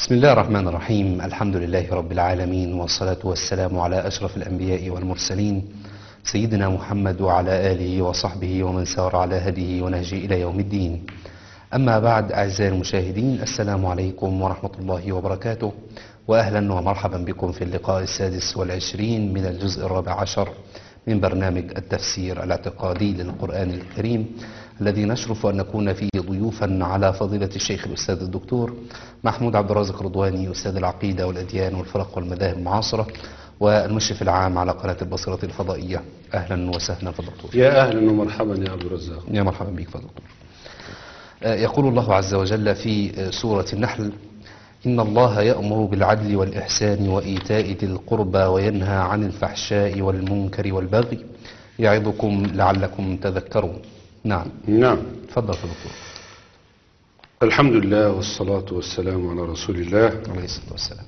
بسم الله الرحمن الرحيم الحمد لله رب العالمين والصلاة والسلام على أشرف الأنبياء والمرسلين سيدنا محمد وعلى آله وصحبه ومن سار على هديه ونهجه إلى يوم الدين أما بعد أعزائي المشاهدين السلام عليكم ورحمة الله وبركاته وأهلا ومرحبا بكم في اللقاء السادس والعشرين من الجزء الرابع عشر من برنامج التفسير الاعتقادي للقرآن الكريم الذي نشرف أن نكون فيه ضيوفا على فضيلة الشيخ الأستاذ الدكتور محمود عبد الرازق رضواني أستاذ العقيدة والأديان والفرق والمذاهب المعاصرة والمشرف العام على قناة البصرة الفضائية أهلا وسهلا في الدكتور يا أهلا ومرحبا يا عبد الرزاق يا مرحبا بك فضل يقول الله عز وجل في سورة النحل إن الله يأمر بالعدل والإحسان وإيتاء ذي القربى وينهى عن الفحشاء والمنكر والبغي يعظكم لعلكم تذكرون نعم نعم تفضل يا دكتور الحمد لله والصلاة والسلام على رسول الله عليه الصلاة والسلام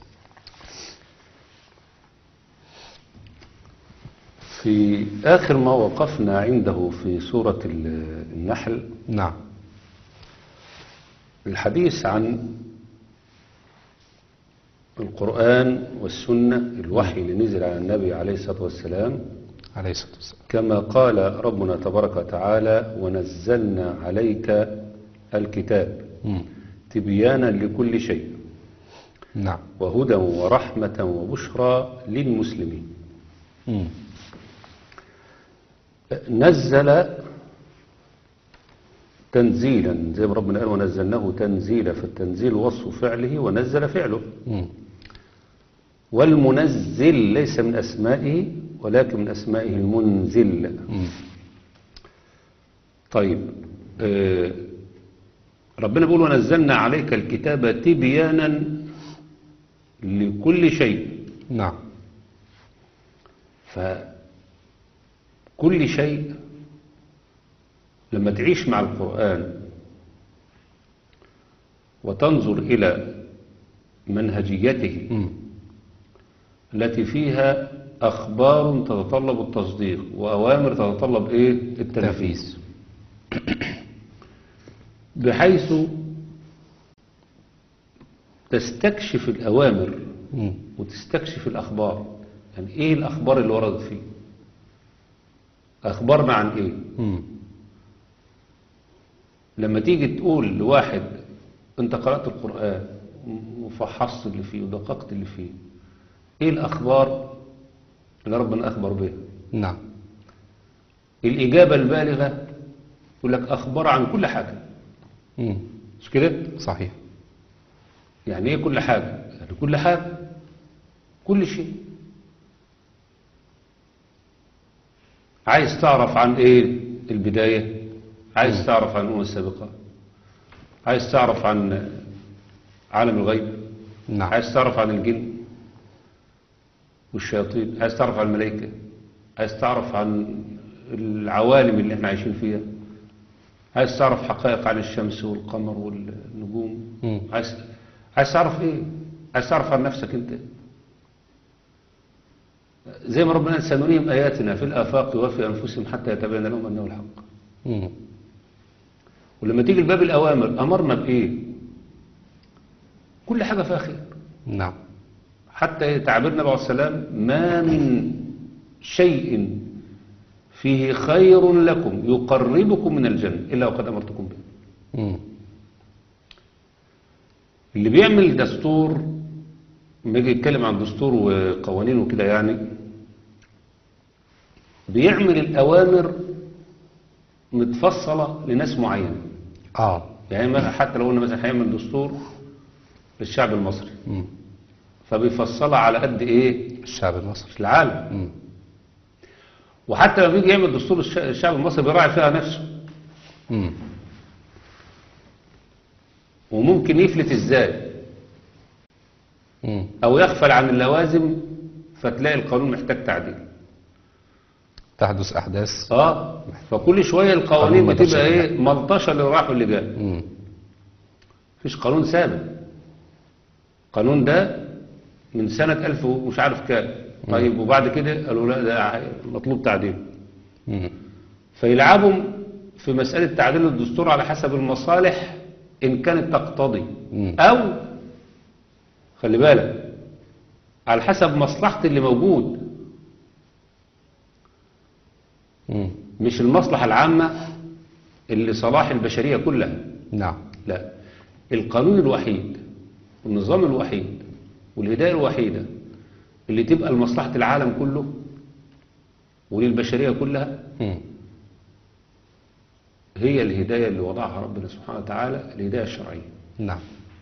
في آخر ما وقفنا عنده في سورة ال- النحل نعم الحديث عن القرآن والسنة الوحي اللي نزل على النبي عليه الصلاة والسلام عليه الصلاة والسلام كما قال ربنا تبارك وتعالى ونزلنا عليك الكتاب مم. تبيانا لكل شيء نعم وهدى ورحمة وبشرى للمسلمين مم. نزل تنزيلا زي ما ربنا قال ونزلناه تنزيلا فالتنزيل وصف فعله ونزل فعله مم. والمنزل ليس من أسمائه ولكن من أسمائه المنزل مم. طيب آه، ربنا بيقول ونزلنا عليك الكتاب تبيانا لكل شيء نعم فكل شيء لما تعيش مع القرآن وتنظر إلى منهجيته مم. التي فيها أخبار تتطلب التصديق وأوامر تتطلب إيه التنفيذ بحيث تستكشف الأوامر مم. وتستكشف الأخبار يعني إيه الأخبار اللي وردت فيه أخبارنا عن إيه مم. لما تيجي تقول لواحد أنت قرأت القرآن وفحصت اللي فيه ودققت اللي فيه إيه الأخبار اللي ربنا أخبر بها نعم الإجابة البالغة يقول لك أخبار عن كل حاجة مم. مش كده صحيح يعني إيه كل حاجة يعني كل حاجة كل شيء عايز تعرف عن إيه البداية عايز تعرف عن الأمم السابقة عايز تعرف عن عالم الغيب نعم عايز تعرف عن الجن والشياطين عايز تعرف عن الملائكة عايز تعرف عن العوالم اللي احنا عايشين فيها عايز تعرف حقائق عن الشمس والقمر والنجوم مم. عايز عايز تعرف ايه عايز تعرف عن نفسك انت زي ما ربنا قال سنريهم اياتنا في الافاق وفي انفسهم حتى يتبين لهم انه الحق مم. ولما تيجي لباب الاوامر امرنا بايه كل حاجه فيها خير نعم حتى تعبير النبي عليه السلام ما من شيء فيه خير لكم يقربكم من الجنة إلا وقد أمرتكم به مم. اللي بيعمل دستور لما يجي يتكلم عن دستور وقوانين وكده يعني بيعمل الأوامر متفصلة لناس معينة اه يعني ما- حتى لو قلنا مثلا هيعمل دستور للشعب المصري مم. فبيفصلها على قد ايه الشعب المصري في العالم مم. وحتى لما بيجي يعمل دستور الش- الشعب المصري بيراعي فيها نفسه مم. وممكن يفلت ازاي مم. او يغفل عن اللوازم فتلاقي القانون محتاج تعديل تحدث أحداث اه فكل شويه القوانين قانون بتبقى متشابه. ايه ملطشه اللي راح واللي جاي مم. مفيش قانون ثابت القانون ده من سنه 1000 ومش عارف كام طيب وبعد كده قالوا لا ده مطلوب تعديل مم. فيلعبوا في مساله تعديل الدستور على حسب المصالح ان كانت تقتضي مم. او خلي بالك على حسب مصلحة اللي موجود مم. مش المصلحة العامة اللي صلاح البشرية كلها نعم لا القانون الوحيد والنظام الوحيد والهداية الوحيدة اللي تبقى لمصلحة العالم كله وللبشرية كلها مم. هي الهداية اللي وضعها ربنا سبحانه وتعالى الهداية الشرعية نعم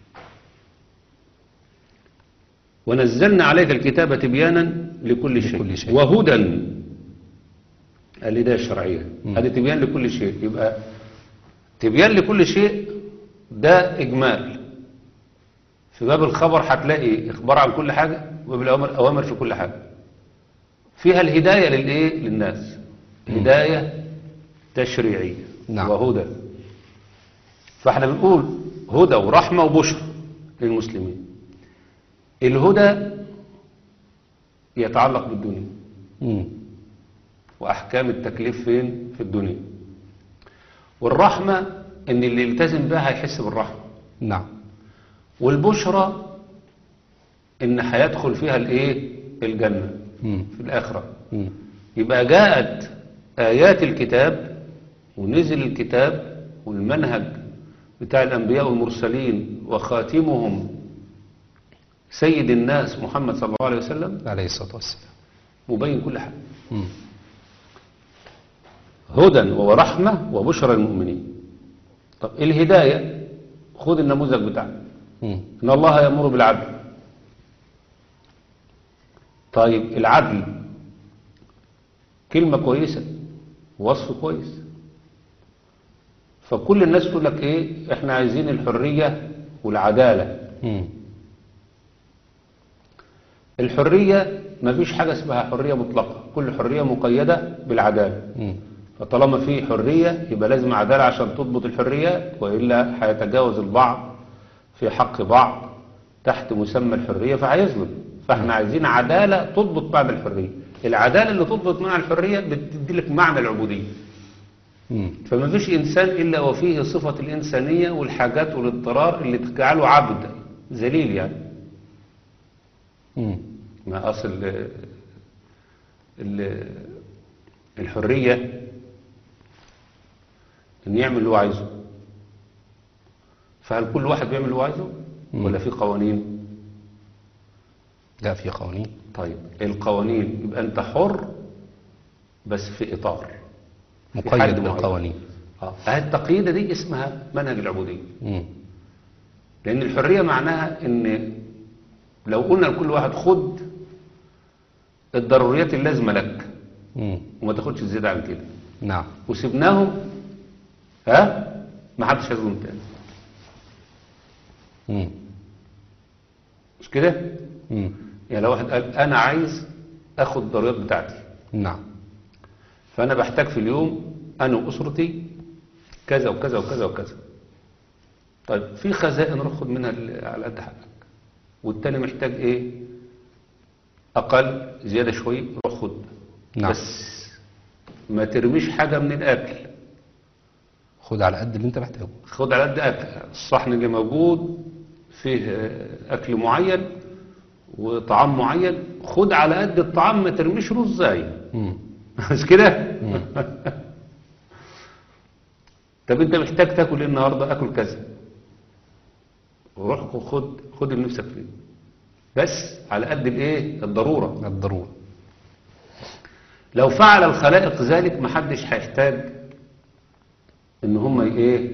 ونزلنا عليك الكتاب تبيانا لكل شيء, لكل شيء. وهدى الهداية الشرعية مم. هذه تبيان لكل شيء يبقى تبيان لكل شيء ده إجمال في باب الخبر هتلاقي إخبار عن كل حاجة وباب الأوامر أوامر في كل حاجة فيها الهداية للإيه للناس هداية تشريعية نعم. وهدى فاحنا بنقول هدى ورحمة وبشر للمسلمين الهدى يتعلق بالدنيا مم. وأحكام التكليف فين في الدنيا والرحمة إن اللي يلتزم بها هيحس بالرحمة نعم والبشرى إن هيدخل فيها الإيه الجنة مم. في الآخرة مم. يبقى جاءت آيات الكتاب ونزل الكتاب والمنهج بتاع الأنبياء والمرسلين وخاتمهم سيد الناس محمد صلى الله عليه وسلم عليه الصلاة والسلام مبين كل حاجة مم. هدى ورحمة وبشرى للمؤمنين طب الهداية خد النموذج بتاعنا مم. إن الله يأمر بالعدل طيب العدل كلمة كويسة وصف كويس فكل الناس تقول لك ايه احنا عايزين الحرية والعدالة مم. الحرية مفيش حاجة اسمها حرية مطلقة كل حرية مقيدة بالعدالة مم. فطالما في حرية يبقى لازم عدالة عشان تضبط الحريات وإلا هيتجاوز البعض في حق بعض تحت مسمى الحرية فهيظلم فاحنا عايزين عدالة تضبط معنى الحرية العدالة اللي تضبط معنى الحرية بتدي لك معنى العبودية مم. فما فيش إنسان إلا وفيه صفة الإنسانية والحاجات والاضطرار اللي تجعله عبد ذليل يعني مم. ما أصل ال- ال- الحرية إن يعمل اللي هو عايزه فهل كل واحد بيعمل اللي هو عايزه مم. ولا في قوانين لا في قوانين طيب القوانين يبقى أنت حر بس في إطار في حد مقيد معين. بالقوانين اه التقييدة دي اسمها منهج العبودية مم. لأن الحرية معناها إن لو قلنا لكل واحد خد الضروريات اللازمة لك مم. وما تاخدش زيادة عن كده نعم وسبناهم ها ما حدش هيظلم تاني مم. مش كده مم. يعني لو واحد قال انا عايز اخد الضروريات بتاعتي نعم فانا بحتاج في اليوم انا واسرتي كذا وكذا وكذا وكذا طيب في خزائن روح خد منها ال- على قد حقك والتاني محتاج ايه اقل زياده شويه روح خد نعم. بس ما ترميش حاجه من الاكل خد على قد اللي انت محتاجه خد على قد أكل الصحن اللي موجود فيه آه، أكل معين وطعام معين خد على قد الطعام ما ترميش رزاية مم. مش كده طب انت محتاج تاكل ايه النهارده اكل كذا وروح خد خد اللي نفسك فيه بس على قد الايه الضروره الضرورة لو فعل الخلائق ذلك محدش هيحتاج ان هم ايه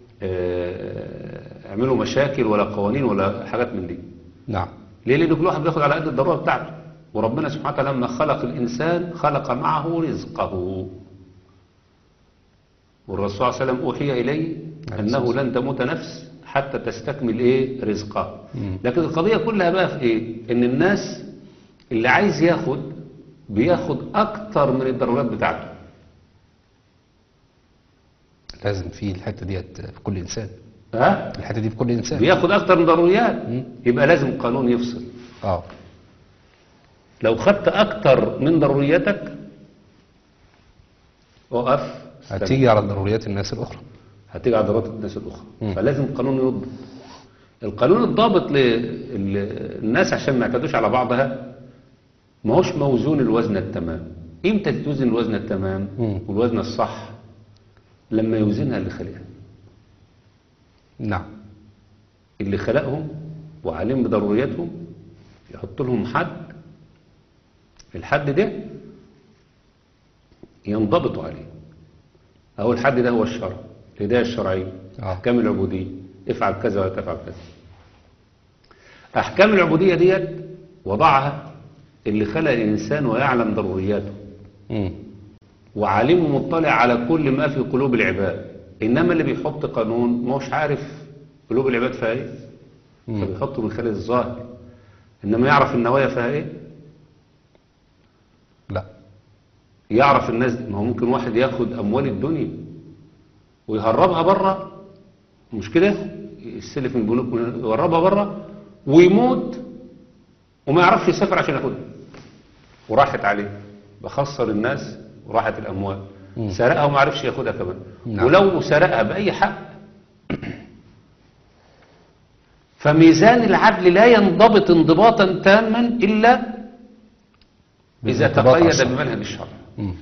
آه، يعملوا مشاكل ولا قوانين ولا حاجات من دي نعم ليه لان كل واحد بياخد على قد الضروره بتاعته وربنا سبحانه وتعالى لما خلق الانسان خلق معه رزقه والرسول صلى الله عليه وسلم اوحي اليه عليه انه الصلاة لن تموت نفس حتى تستكمل ايه رزقها مم. لكن القضيه كلها بقى في ايه ان الناس اللي عايز ياخد بياخد اكتر من الضرورات بتاعته لازم في الحتة ديت في كل إنسان ها الحتة دي في كل إنسان بياخد اكتر من ضروريات مم. يبقى لازم قانون يفصل اه لو خدت اكتر من ضرورياتك وقف هتيجي على ضروريات الناس الأخرى هتيجي على ضرورات الناس الاخرى مم. فلازم قانون يضبط القانون الضابط للناس عشان ما يعتدوش على بعضها ما هوش موزون الوزن التمام امتى توزن الوزن التمام مم. والوزن الصح لما يوزنها اللي خلقها نعم اللي خلقهم وعلم بضرورياتهم يحط لهم حد الحد ده ينضبطوا عليه أو الحد ده هو الشرع الهداية الشرعية آه. أحكام العبودية افعل كذا ولا تفعل كذا أحكام العبودية ديت وضعها اللي خلق الإنسان ويعلم ضرورياته مم. وعليم ومطلع على كل ما في قلوب العباد إنما اللي بيحط قانون مش عارف قلوب العباد فيها إيه مم. فبيحطه من خلال الظاهر إنما يعرف النوايا فيها إيه لا يعرف الناس دي. ما هو ممكن واحد ياخد أموال الدنيا ويهربها بره مش كده يستلف من البنوك ويهربها بره ويموت وما يعرفش يسافر عشان ياخدها وراحت عليه بخسر الناس وراحت الأموال مم. سرقها وما عرفش ياخدها كمان نعم. ولو سرقها بأي حق فميزان العدل لا ينضبط انضباطا تاما إلا إذا بالانضباط على تقيد الشرع. بمنهج الشرع مم.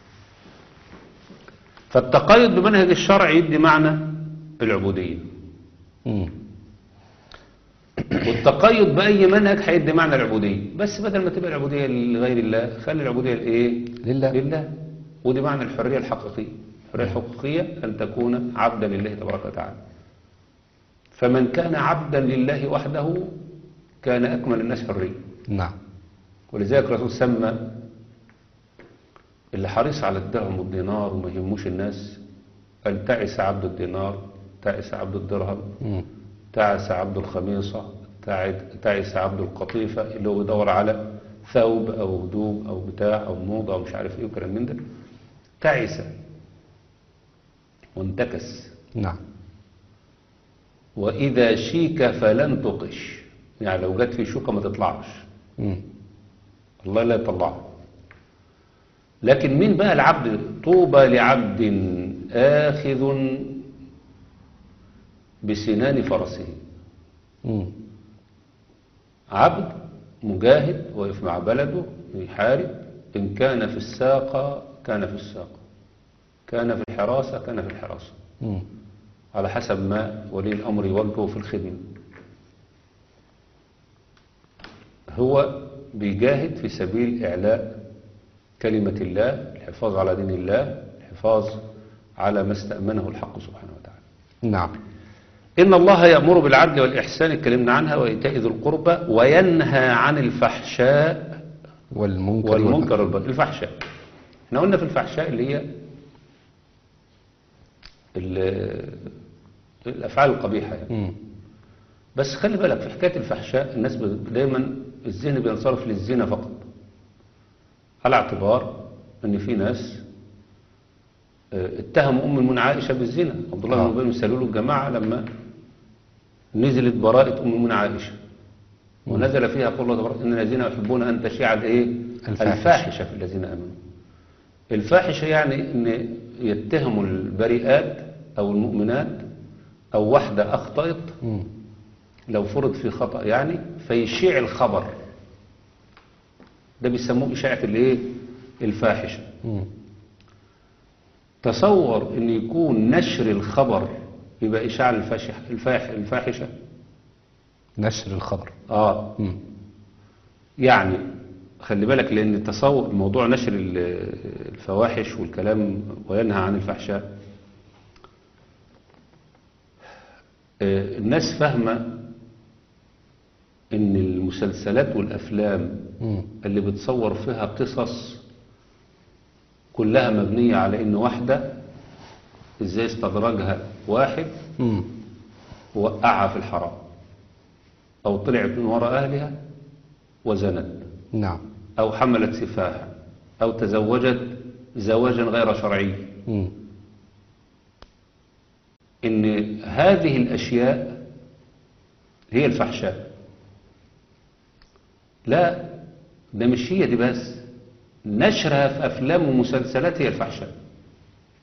فالتقيد بمنهج الشرع يدي معنى العبودية مم. والتقيد بأي منهج هيدي معنى العبودية بس بدل ما تبقى العبودية لغير الله خلي العبودية لإيه؟ لله. لله ودي معنى الحرية الحقيقية الحرية الحقيقية أن تكون عبدا لله تبارك وتعالى فمن كان عبدا لله وحده كان أكمل الناس حرية نعم ولذلك الرسول سمى اللي حريص على الدرهم والدينار وما يهموش الناس قال تعس عبد الدينار تعس عبد الدرهم مم. تعس عبد الخميصة تعد- تعس عبد القطيفة اللي هو بيدور على ثوب أو هدوم أو بتاع أو موضة أو مش عارف إيه وكلام من ده تعس وانتكس نعم وإذا شيك فلن تقش يعني لو جت في شوكة ما تطلعش مم. الله لا يطلعها لكن مين بقى العبد طوبى لعبد آخذ بسنان فرسه مم. عبد مجاهد واقف مع بلده يحارب إن كان في الساقة كان في الساقة كان في الحراسة كان في الحراسة مم. على حسب ما ولي الأمر يوجهه في الخدمة هو بيجاهد في سبيل إعلاء كلمة الله الحفاظ على دين الله الحفاظ على ما استأمنه الحق سبحانه وتعالى نعم إن الله يأمر بالعدل والإحسان اتكلمنا عنها وإيتاء ذي القربى وينهى عن الفحشاء والمنكر والمنكر والبغي الفحشاء احنا قلنا في الفحشاء اللي هي ال- الأفعال القبيحة يعني. مم. بس خلي بالك في حكاية الفحشاء الناس ب- دايما الذهن بينصرف للزنا فقط على اعتبار ان في ناس آه، اتهموا ام المؤمنين عائشه بالزنا عبد الله آه. بن ابي سالوا له الجماعه لما نزلت براءه ام المؤمنين عائشه ونزل فيها قول الله تبارك ان الذين يحبون ان تشيع الايه الفاحشة. الفاحشه في الذين امنوا الفاحشه يعني ان يتهموا البريئات او المؤمنات او واحده اخطات مم. لو فرض في خطأ يعني فيشيع الخبر ده بيسموه إشاعة الايه الفاحشة مم. تصور ان يكون نشر الخبر يبقى إشاعة الفاحشة الفاح الفاحشة نشر الخبر اه مم. يعني خلي بالك لان تصور موضوع نشر ال- الفواحش والكلام وينهى عن الفحشاء آه، الناس فاهمة ان المسلسلات والافلام مم. اللي بتصور فيها قصص كلها مبنية على ان واحدة ازاي استدرجها واحد مم. ووقعها في الحرام او طلعت من وراء اهلها وزنت نعم أو حملت سفاحا أو تزوجت زواجا غير شرعي مم. إن هذه الأشياء هي الفحشاء لا ده مش هي دي بس نشرها في أفلام ومسلسلات هي الفحشاء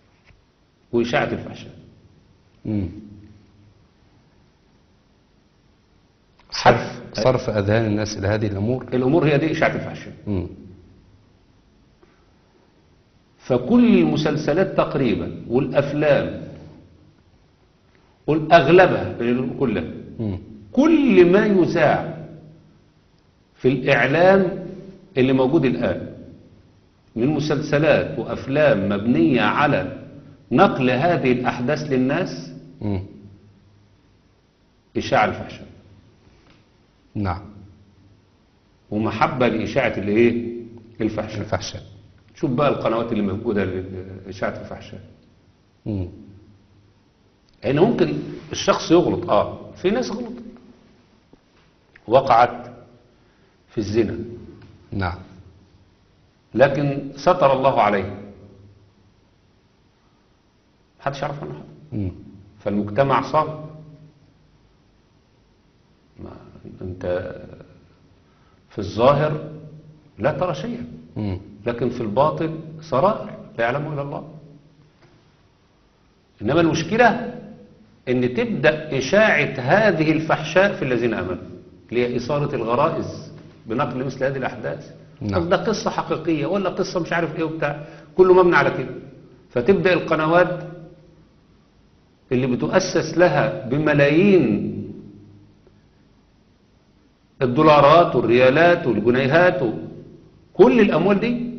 وإشاعة الفحشاء مم. صرف أذهان الناس إلى هذه الأمور الأمور هي دي إشاعة الفحشاء مم. فكل المسلسلات تقريبا والأفلام والأغلبها كلها مم. كل ما يذاع في الإعلام اللي موجود الآن من مسلسلات وأفلام مبنية على نقل هذه الأحداث للناس مم. إشاعة الفحشاء نعم ومحبة لإشاعة الإيه؟ الفحشاء الفحشاء شوف بقى القنوات اللي موجودة لإشاعة الفحشاء مم. يعني ممكن الشخص يغلط اه في ناس غلطت وقعت في الزنا نعم لكن ستر الله عليه محدش يعرف عنه حاجه مم. فالمجتمع صار ما انت في الظاهر لا ترى شيئا مم. لكن في الباطن سرائر لا يعلمه الا الله انما المشكله ان تبدا اشاعه هذه الفحشاء في الذين امنوا اللي هي اثاره الغرائز بنقل مثل هذه الاحداث نعم. طب ده قصه حقيقيه ولا قصه مش عارف ايه وبتاع كله مبني على كده فتبدا القنوات اللي بتؤسس لها بملايين الدولارات والريالات والجنيهات كل الاموال دي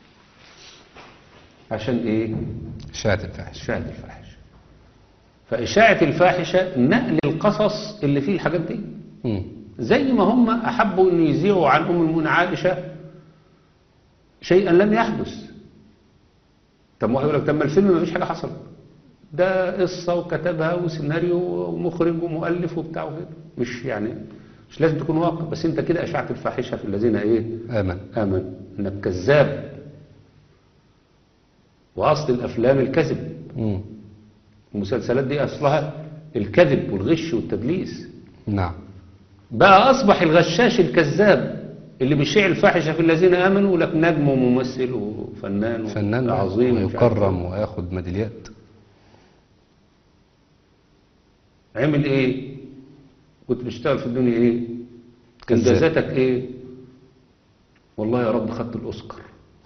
عشان ايه إشاعة الفحش إشاعة الفاحشة فإشاعة الفاحشة نقل القصص اللي فيه الحاجات دي مم. زي ما هم أحبوا أن يذيعوا عن أم المؤمنين عائشة شيئا لم يحدث طب ما هو يقول لك طب ما الفيلم ما فيش حاجة حصلت ده قصة وكتبها وسيناريو ومخرج ومؤلف وبتاع وكده مش يعني مش لازم تكون واقع بس انت كده أشعت الفاحشة في الذين ايه آمن آمن انك كذاب وأصل الأفلام الكذب مم. المسلسلات دي أصلها الكذب والغش والتدليس نعم بقى أصبح الغشاش الكذاب اللي بيشيع الفاحشة في الذين آمنوا لك نجم وممثل وفنان فنان عظيم ومش عارف ويكرم وياخد ميداليات إيه. عمل ايه كنت بتشتغل في الدنيا ايه كذاب. انجازاتك ايه والله يا رب خدت الأوسكار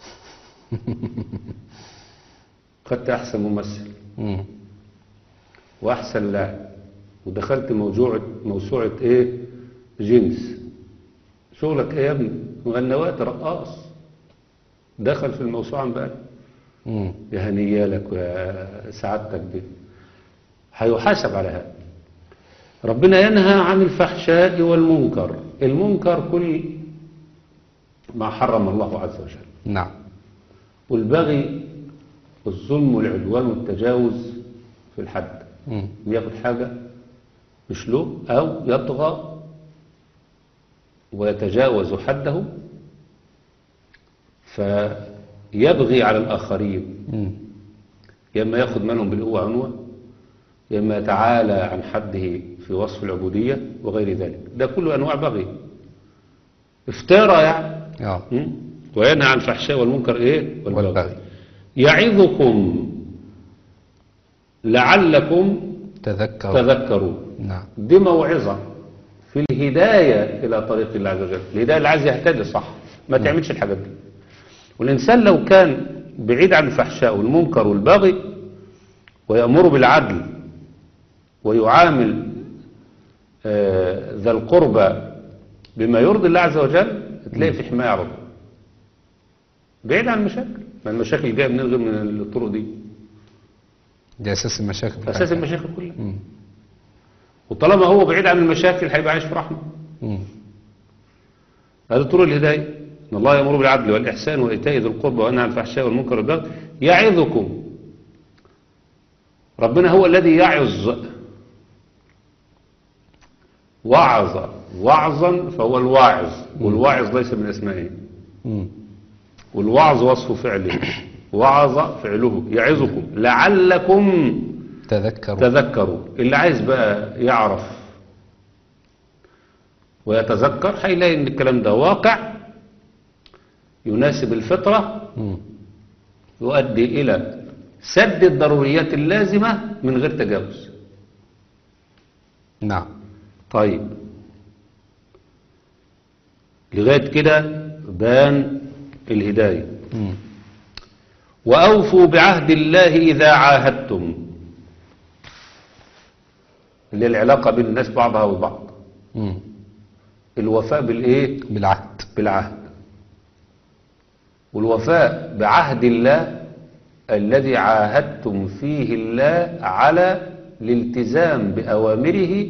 خدت أحسن ممثل مم. واحسن لاعب ودخلت موجوعة موسوعة ايه جينز شغلك ايه يا ابني مغنوات رقاص دخل في الموسوعة امبارح مم. يا هنيالك ويا سعادتك دي هيحاسب على هذا ربنا ينهى عن الفحشاء والمنكر المنكر كل ما حرم الله عز وجل نعم والبغي الظلم والعدوان والتجاوز في الحد مم. ياخد حاجة مش له أو يطغى ويتجاوز حده فيبغي على الآخرين مم. يا إما ياخد منهم بالقوة عنوة يا إما يتعالى عن حده في وصف العبودية وغير ذلك ده كله أنواع بغي افترى يعني اه م? وينهى عن الفحشاء والمنكر إيه والبغي يعظكم لعلكم تذكر تذكرون نعم دي موعظة في الهداية إلى طريق الله عز وجل الهداية اللي عايز يهتدي صح ما تعملش الحاجات دي والإنسان لو كان بعيد عن الفحشاء والمنكر والبغي ويأمر بالعدل ويعامل آه، ذا القربى بما يرضي الله عز وجل تلاقي في حماية على طول بعيد عن المشاكل ما المشاكل جايه منين غير من الطرق دي دي أساس المشاكل في اساس الحياة. المشاكل كلها مم. وطالما هو بعيد عن المشاكل هيبقى عايش في رحمه مم. هذه طرق الهدايه ان الله يامر بالعدل والاحسان وايتاء ذي القربى وينهى عن الفحشاء والمنكر والبغي يعظكم ربنا هو الذي يعظ وعظ وعظا فهو الواعظ والواعظ ليس من اسمائه مم. والوعظ وصف فعله وعظ فعله يعظكم لعلكم تذكر تذكروا اللي عايز بقى يعرف ويتذكر هيلاقي ان الكلام ده واقع يناسب الفطرة مم. يؤدي الى سد الضروريات اللازمة من غير تجاوز نعم طيب لغاية كده بان الهداية مم. وأوفوا بعهد الله إذا عاهدتم اللي العلاقة بين الناس بعضها وبعض مم. الوفاء بالإيه؟ بالعهد بالعهد والوفاء بعهد الله الذي عاهدتم فيه الله على الالتزام بأوامره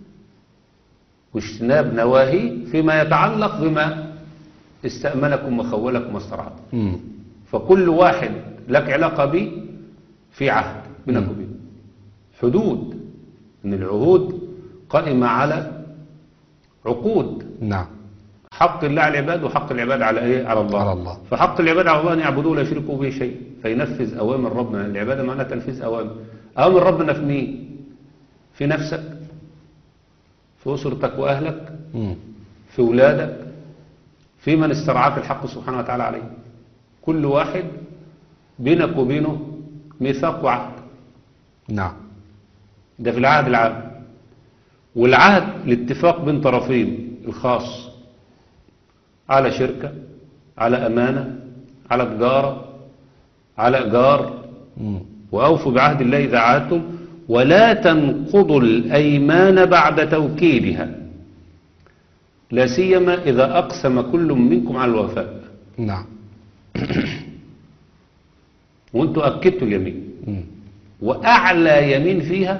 واجتناب نواهيه فيما يتعلق بما استأمنكم وخولكم واسترعاكم مم. فكل واحد لك علاقة به في عهد بينك وبينه حدود ان العهود قائمة على عقود نعم حق الله على العباد وحق العباد على ايه على الله على الله. فحق العباد على الله ان يعبدوه ولا يشركوا به شيء فينفذ اوامر ربنا العباده معناها تنفيذ اوامر اوامر ربنا في مين في نفسك في اسرتك واهلك مم. في ولادك في من استرعاك الحق سبحانه وتعالى عليه كل واحد بينك وبينه ميثاق وعهد نعم ده في العهد العام والعهد الاتفاق بين طرفين الخاص على شركة على أمانة على تجارة على إيجار مم. وأوفوا بعهد الله إذا عاهدتم ولا تنقضوا الأيمان بعد توكيدها لا سيما إذا أقسم كل منكم على الوفاء نعم وانتوا أكدتوا اليمين مم. وأعلى يمين فيها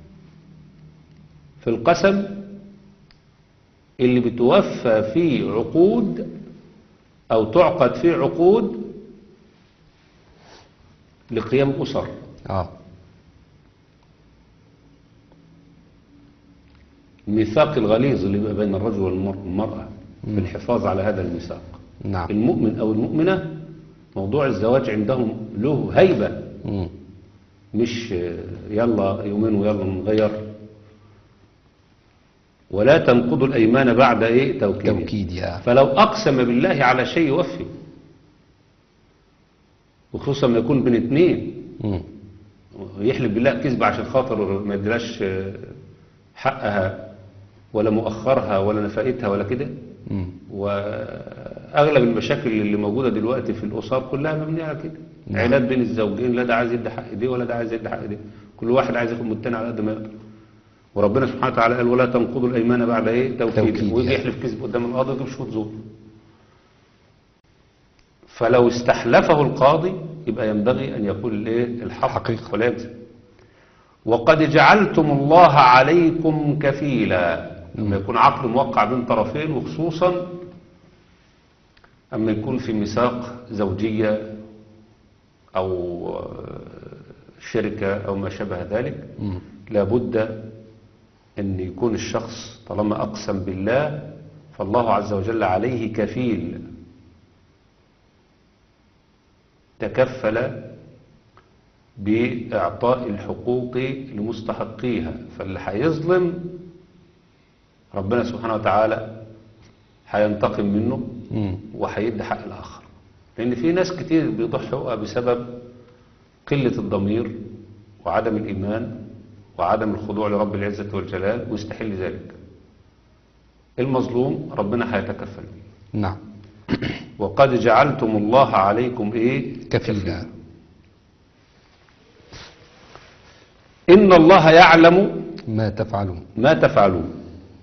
في القسم اللي بتوفى فيه عقود أو تعقد فيه عقود لقيام أسر اه الميثاق الغليظ اللي بيبقى بين الرجل والمرأة بالحفاظ على هذا الميثاق نعم المؤمن أو المؤمنة موضوع الزواج عندهم له هيبة مم. مش يلا يومين ويلا نغير ولا تنقضوا الأيمان بعد إيه توكيد توكيد يا فلو أقسم بالله على شيء يوفي وخصوصا ما يكون بين اتنين مم. يحلف بالله كذب عشان خاطر ما يديلاش حقها ولا مؤخرها ولا نفقتها ولا كده مم. واغلب المشاكل اللي موجوده دلوقتي في الاسر كلها مبنيه على كده نعم. عناد بين الزوجين لا ده عايز يدي حق دي ولا ده عايز يدي حق دي كل واحد عايز ياخد من التاني على قد ما يقدر وربنا سبحانه وتعالى قال ولا تنقضوا الايمان بعد ايه توكيد، توكيد ويجي يعني. يحلف كذب قدام القاضي يجيب شهود زور فلو استحلفه القاضي يبقى ينبغي ان يقول الايه الحق الحقيقة. ولا يكذب وقد جعلتم الله عليكم كفيلا لما يكون عقد موقع بين طرفين وخصوصا أما يكون في ميثاق زوجية أو آه، شركة أو ما شابه ذلك مم. لابد أن يكون الشخص طالما أقسم بالله فالله عز وجل عليه كفيل تكفل بإعطاء الحقوق لمستحقيها فاللي هيظلم ربنا سبحانه وتعالى هينتقم منه مم. وهيدي حق الآخر لأن في ناس كتير بيضحوا حقوقها بسبب قلة الضمير وعدم الإيمان وعدم الخضوع لرب العزة والجلال ويستحل ذلك المظلوم ربنا هيتكفل به نعم وقد جعلتم الله عليكم إيه كفيلا إن الله يعلم ما تفعلون ما تفعلون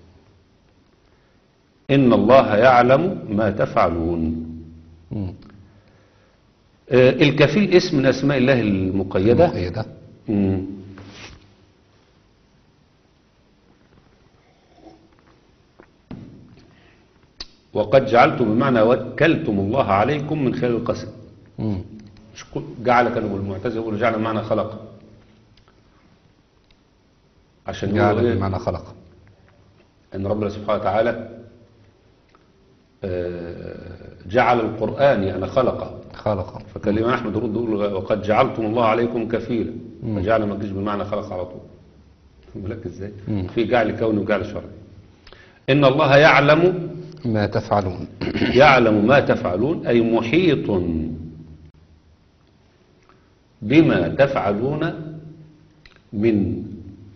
إن الله يعلم ما تفعلون مم. آه، الكفيل اسم من أسماء الله المقيدة مقيدة مم. وقد جعلتم بمعنى وكلتم الله عليكم من خلال القسم مم. مش كل- جعل كانوا المعتزله يقولوا جعل بمعنى خلق عشان جعل يقولوا إيه؟ بمعنى خلق ان ربنا سبحانه وتعالى آه، جعل القرآن يعني خلقه خلق فكان الإمام أحمد يرد يقول وقد جعلتم الله عليكم كفيلا فجعل ما تجيش بمعنى خلق على طول خد بالك ازاي مم. في جعل كوني وجعل شرعي إن الله يعلم ما تفعلون يعلم ما تفعلون أي محيط بما تفعلون من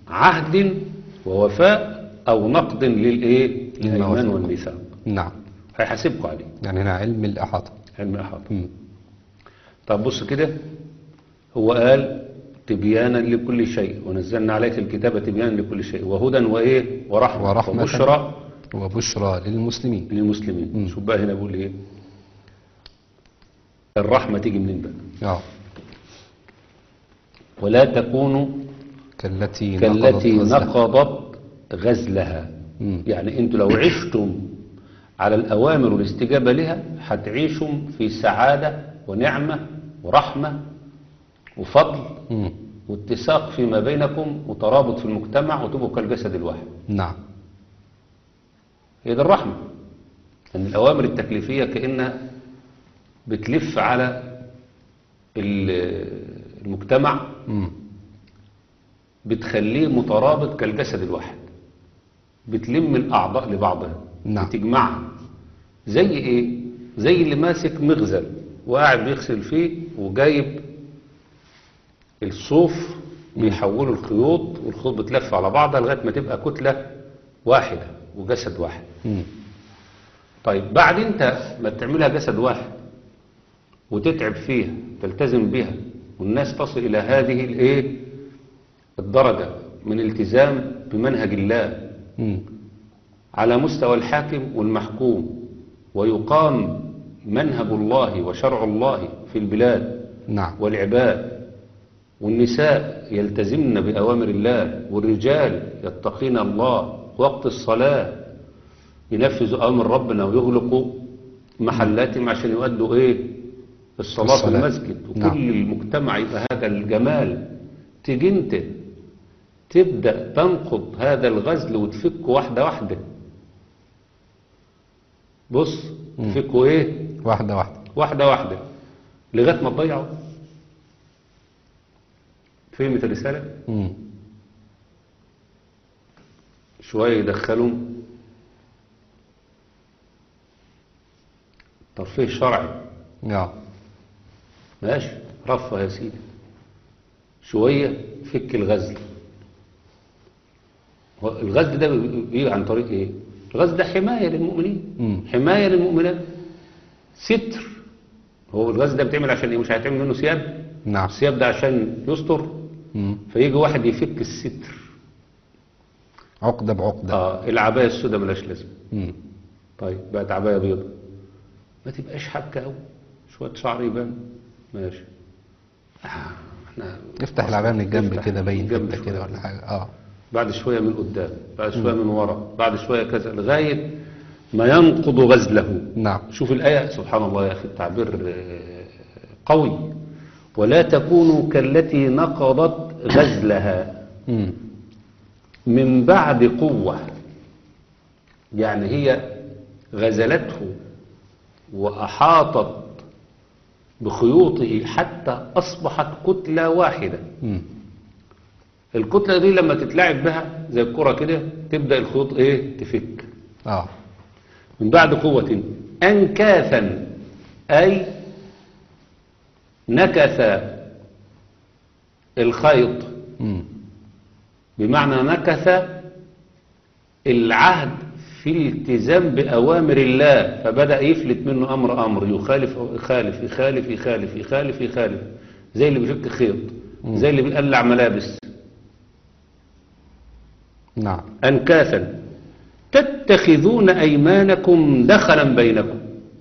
عهد ووفاء أو نقد للإيه؟ للأيمان والمواثيق. والميثاق نعم هيحاسبكم عليه يعني هنا علم الإحاطة علم الإحاطة مم. طب بص كده هو قال تبيانا لكل شيء ونزلنا عليك الكتاب تبيانا لكل شيء وهدى وإيه ورحمة, ورحمة. وبشرى وبشرى للمسلمين للمسلمين شوف بقى هنا بيقول إيه الرحمة تيجي منين بقى اه ولا تكونوا كالتي كالتي نقضت غزلها. نقضت غزلها مم. يعني انتوا لو عشتم على الأوامر والاستجابة لها هتعيشوا في سعادة ونعمة ورحمة وفضل مم. واتساق فيما بينكم وترابط في المجتمع وتبقوا كالجسد الواحد نعم هي دي الرحمة أن الأوامر التكليفية كأنها بتلف على ال- المجتمع مم. بتخليه مترابط كالجسد الواحد بتلم الأعضاء لبعضها نعم. بتجمعها زي إيه؟ زي اللي ماسك مغزل وقاعد بيغسل فيه وجايب الصوف بيحوله الخيوط والخيوط بتلف على بعضها لغاية ما تبقى كتلة واحدة وجسد واحد مم. طيب بعد انت ما تعملها جسد واحد وتتعب فيها تلتزم بها والناس تصل الى هذه الايه الدرجة من التزام بمنهج الله مم. على مستوى الحاكم والمحكوم ويقام منهج الله وشرع الله في البلاد نعم والعباد والنساء يلتزمن بأوامر الله والرجال يتقين الله وقت الصلاة ينفذوا أوامر ربنا ويغلقوا محلاتهم عشان يؤدوا إيه الصلاة في الصلاة. المسجد وكل نعم. المجتمع يبقى هذا الجمال تيجي انت تبدأ تنقض هذا الغزل وتفكه واحدة واحدة بص تفكه ايه واحدة واحدة واحدة واحدة لغاية ما تضيعوا فهمت الرسالة مم. شوية يدخلهم ترفيه شرعي اه ماشي رفه يا سيدي شوية فك الغزل هو الغزل ده بيجي عن طريق ايه الغزل ده حماية للمؤمنين مم. حماية للمؤمنات ستر هو الغزل ده بيتعمل عشان ايه مش هيتعمل منه ثياب نعم الثياب ده عشان يستر مم. فيجي واحد يفك الستر عقدة بعقدة اه العباية السوداء ملاش لازمه مم. طيب بقت عباية بيضة ما تبقاش حبكة أوي شوية شعر يبان ماشي آه، احنا افتح العباية من الجنب افتح كده باين الجنب حتة شوية. كده ولا حاجة اه بعد شوية من قدام بعد شوية من ورا بعد شوية كذا لغاية ما ينقض غزله نعم شوف الآية سبحان الله يا أخي التعبير آه، قوي ولا تكونوا كالتي نقضت غزلها مم. من بعد قوة يعني هي غزلته وأحاطت بخيوطه حتى أصبحت كتلة واحدة مم. الكتلة دي لما تتلعب بها زي الكرة كده تبدأ الخيوط ايه تفك اه من بعد قوة أنكاثا أي نكث الخيط مم. بمعنى نكث العهد في الالتزام بأوامر الله فبدأ يفلت منه أمر أمر يخالف يخالف يخالف يخالف يخالف يخالف زي اللي بيفك خيط زي اللي بيقلع ملابس نعم أنكاثا تتخذون أيمانكم دخلا بينكم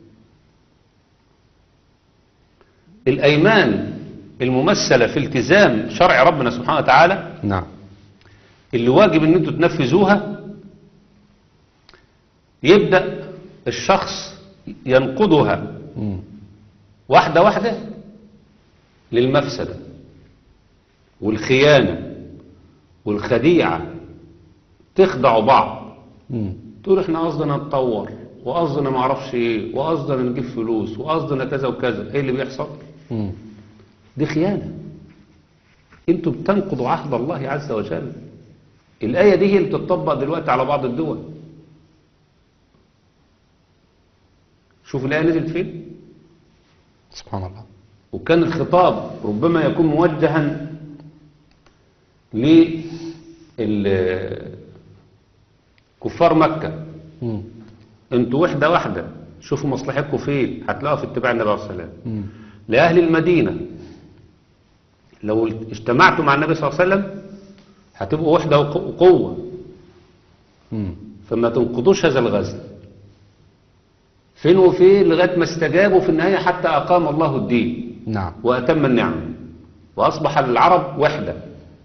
الأيمان الممثلة في التزام شرع ربنا سبحانه وتعالى نعم اللي واجب ان انتوا تنفذوها يبدأ الشخص ينقضها مم. واحدة واحدة للمفسدة والخيانة والخديعة تخدعوا بعض مم. تقول احنا قصدنا نتطور وقصدنا ما اعرفش ايه وقصدنا نجيب فلوس وقصدنا كذا وكذا ايه اللي بيحصل مم. دي خيانة انتوا بتنقضوا عهد الله عز وجل الآية دي هي اللي بتطبق دلوقتي على بعض الدول شوف الآية نزلت فين سبحان الله وكان الخطاب ربما يكون موجها لكفار مكة مم. انتوا وحدة واحدة شوفوا مصلحتكم فين هتلاقوها في اتباع النبي عليه الصلاة والسلام مم. لأهل المدينة لو اجتمعتوا مع النبي صلى الله عليه وسلم هتبقوا وحدة وق- وقوة مم. فما تنقضوش هذا الغزل فين وفين لغاية ما استجابوا في النهاية حتى أقام الله الدين نعم وأتم النعم وأصبح العرب وحدة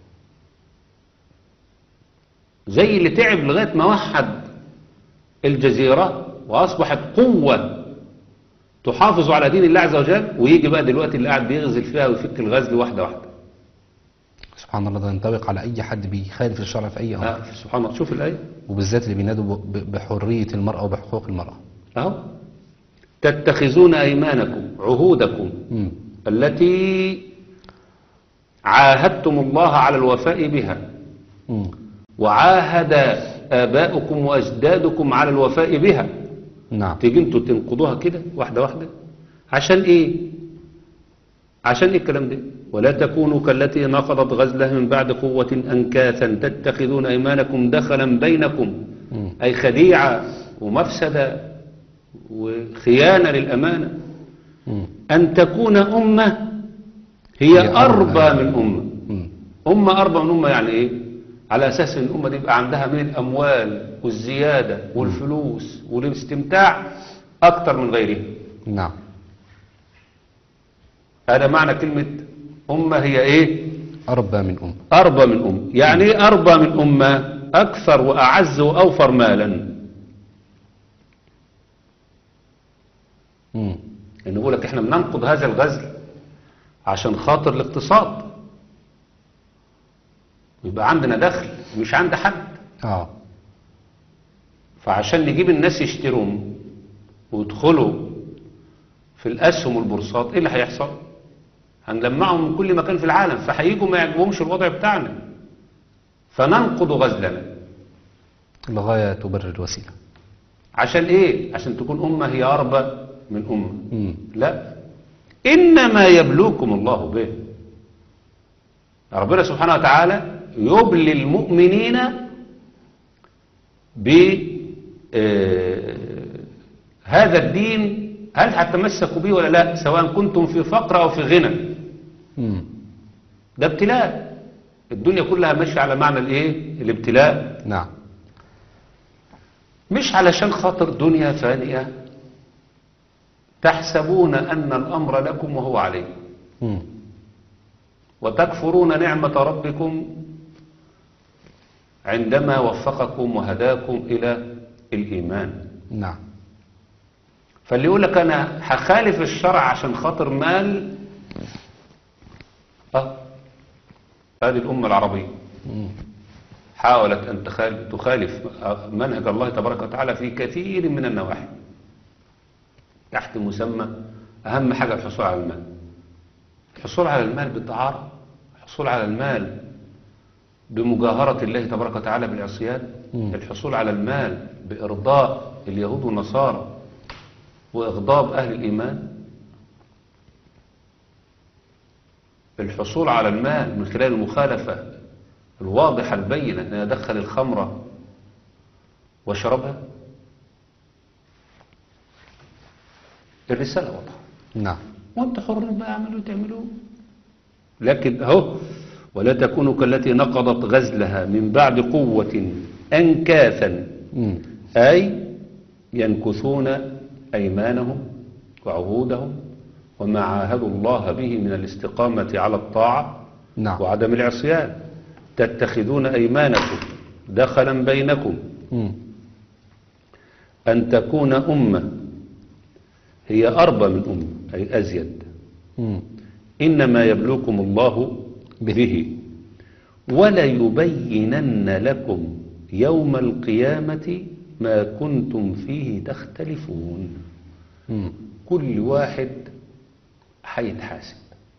زي اللي تعب لغاية ما وحد الجزيرة وأصبحت قوة تحافظ على دين الله عز وجل ويجي بقى دلوقتي اللي قاعد بيغزل فيها ويفك الغزل واحدة واحدة سبحان الله ده ينطبق على أي حد بيخالف الشرع في أي أمر آه سبحان الله شوف الآية وبالذات اللي بينادوا ب- بحرية المرأة وبحقوق المرأة أهو تتخذون أيمانكم عهودكم مم. التي عاهدتم الله على الوفاء بها مم. وعاهد آباؤكم وأجدادكم على الوفاء بها نعم تيجي انتوا تنقضوها كده واحدة واحدة عشان ايه عشان ايه الكلام ده ولا تكونوا كالتي نقضت غزلها من بعد قوة أنكاثا تتخذون أيمانكم دخلا بينكم مم. أي خديعة ومفسدة وخيانة للأمانة مم. أن تكون أمة هي هي أربى أربى. من أمة مم. أمة أربى من أمة يعني إيه؟ على أساس أن الأمة دي يبقى عندها من الأموال والزيادة والفلوس والاستمتاع أكتر من غيرها نعم هذا معنى كلمة أمة هي إيه؟ أربى من أم أربى من أمة يعني إيه أربى من أمة؟ أكثر وأعز وأوفر مالا مم. يعني يقول لك إحنا بننقض هذا الغزل عشان خاطر الاقتصاد يبقى عندنا دخل مش عند حد آه فعشان نجيب الناس يشتروا ويدخلوا في الأسهم والبورصات إيه اللي هيحصل؟ هنلمعهم من كل مكان في العالم فهيجوا ما يعجبهمش الوضع بتاعنا فننقض غزلنا الغاية تبرر الوسيلة عشان إيه؟ عشان تكون أمة هي أربى من أمة مم. لا إنما يبلوكم الله به ربنا سبحانه وتعالى يبلي المؤمنين ب آه، هذا الدين هل هتمسكوا به ولا لا سواء كنتم في فقر أو في غنى مم. ده ابتلاء الدنيا كلها ماشية على معنى الايه الابتلاء نعم مش علشان خاطر دنيا فانية تحسبون أن الأمر لكم وهو عليكم مم. وتكفرون نعمة ربكم عندما وفقكم وهداكم إلى الإيمان نعم فاللي يقول لك أنا هخالف الشرع عشان خاطر مال أه هذه الأمة العربية مم. حاولت أن تخال- تخالف منهج الله تبارك وتعالى في كثير من النواحي تحت مسمى أهم حاجة الحصول على المال الحصول على المال بالدعارة الحصول على المال بمجاهرة الله تبارك وتعالى بالعصيان مم. الحصول على المال بإرضاء اليهود والنصارى وإغضاب أهل الإيمان الحصول على المال من خلال المخالفة الواضحة البينة أن يدخل الخمرة وشربها الرسالة واضحة نعم وانت حر بقى اعملوا تعملوا لكن اهو ولا تكونوا كالتي نقضت غزلها من بعد قوة أنكاثا مم. أي ينكثون أيمانهم وعهودهم وما عاهدوا الله به من الاستقامة على الطاعة نعم وعدم العصيان تتخذون أيمانكم دخلا بينكم مم. أن تكون أمة هي أربى من أمة أي أزيد مم. إنما يبلوكم الله به وليبينن لكم يوم القيامة ما كنتم فيه تختلفون مم. كل واحد هيتحاسب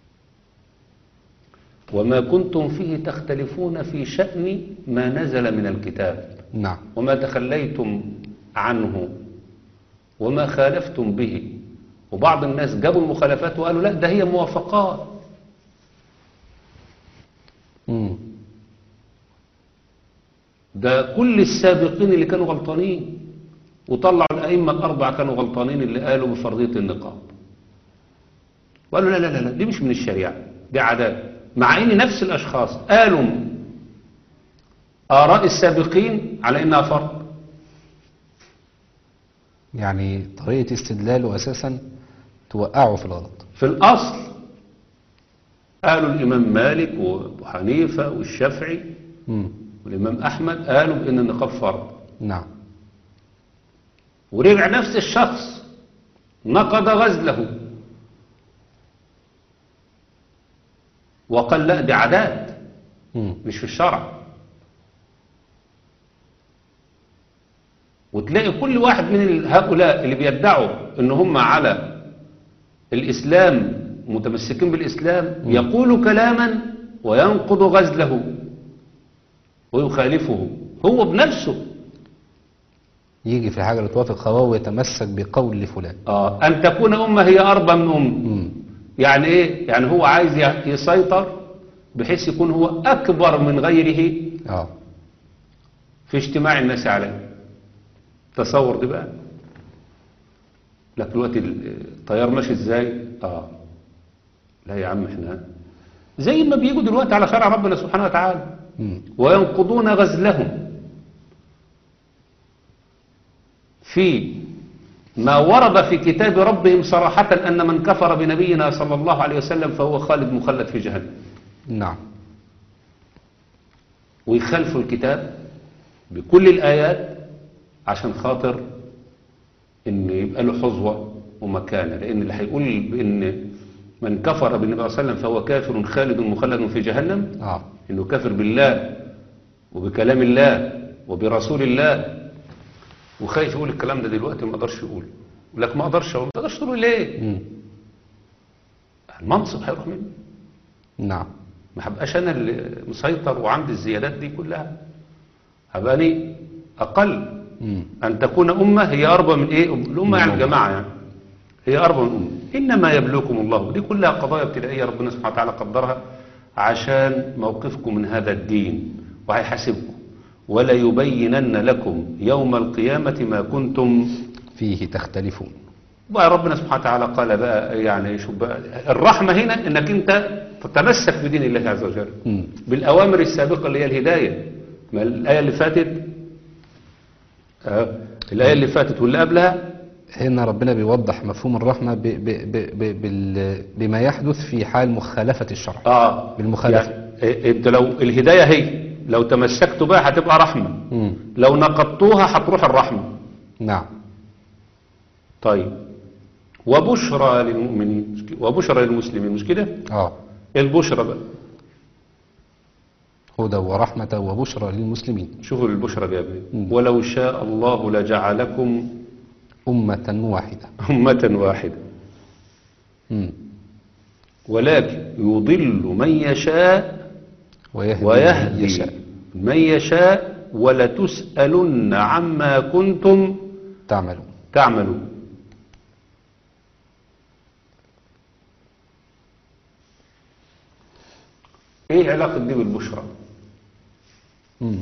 وما كنتم فيه تختلفون في شأن ما نزل من الكتاب نعم وما تخليتم عنه وما خالفتم به وبعض الناس جابوا المخالفات وقالوا لا ده هي موافقات مم. ده كل السابقين اللي كانوا غلطانين وطلعوا الآيات الأئمة الأربعة كانوا غلطانين اللي قالوا بفرضية النقاب وقالوا لا لا لا لا دي مش من الشريعة دي عادات مع ان نفس الاشخاص قالوا آراء السابقين على انها فرض يعني طريقة استدلاله أساسا توقعه في الغلط في الأصل قالوا الإمام مالك وأبو حنيفة والشافعي مم. والإمام أحمد قالوا بأن النقاب فرض نعم ورجع نفس الشخص نقض غزله وقال لا دي عادات مم. مش في الشرع وتلاقي كل واحد من هؤلاء اللي بيدعوا ان هم على الاسلام متمسكين بالاسلام يقول كلاما وينقض غزله ويخالفه هو بنفسه يجي في حاجة اللي توافق هواه ويتمسك بقول فلان آه ان تكون امه هي اربى من ام مم. يعني ايه يعني هو عايز ي- يسيطر بحيث يكون هو اكبر من غيره اه في اجتماع الناس عليه تصور دي بقى لكن دلوقتي الطيار ماشي ازاي اه لا يا عم احنا زي ما بيجوا دلوقتي على شرع ربنا سبحانه وتعالى مم. وينقضون غزلهم في ما ورد في كتاب ربهم صراحة أن من كفر بنبينا صلى الله عليه وسلم فهو خالد مخلد في جهنم نعم ويخالفوا الكتاب بكل الآيات عشان خاطر إن يبقى له حظوة ومكانة لأن اللي هيقول بإن من كفر بالنبي صلى الله عليه وسلم فهو كافر خالد مخلد في جهنم اه إنه كافر بالله وبكلام الله وبرسول الله وخايف يقول الكلام ده دلوقتي ما اقدرش يقول يقول لك ما اقدرش اقول ما تقدرش تقول ليه مم. المنصب هيروح مني نعم ما هبقاش انا اللي مسيطر وعندي الزيادات دي كلها هبقى أنا اقل مم. ان تكون امه هي اربى من ايه الامه يعني الأمة. الجماعه يعني هي اربى من امه انما يبلوكم الله دي كلها قضايا ابتدائيه ربنا سبحانه وتعالى قدرها عشان موقفكم من هذا الدين وهيحاسبكم ولا يبينن لكم يوم القيامه ما كنتم فيه تختلفون بقى ربنا سبحانه وتعالى قال بقى يعني شوف بقى الرحمه هنا انك انت تتمسك بدين الله عز وجل مم. بالأوامر السابقة اللي هي الهداية ما الآية اللي فاتت آه، الآية اللي فاتت واللي قبلها هنا ربنا بيوضح مفهوم الرحمة ب ب ب ب بال بما يحدث في حال مخالفة الشرع آه بالمخالفة. يعني إيه، انت لو الهداية هي لو تمسكتوا بها هتبقى رحمة مم. لو نقضتوها هتروح الرحمة نعم طيب وبشرى للمؤمنين مش كده؟ وبشرى للمسلمين مش كده اه البشرى بقى هدى ورحمة وبشرى للمسلمين شوفوا البشرى دي يا ابني مم. ولو شاء الله لجعلكم أمة واحدة أمة واحدة مم. ولكن يضل من يشاء ويهدي, من ويهدي يشاء من يشاء ولتسألن عما كنتم تعملون تعملون ايه علاقة دي بالبشرى مم.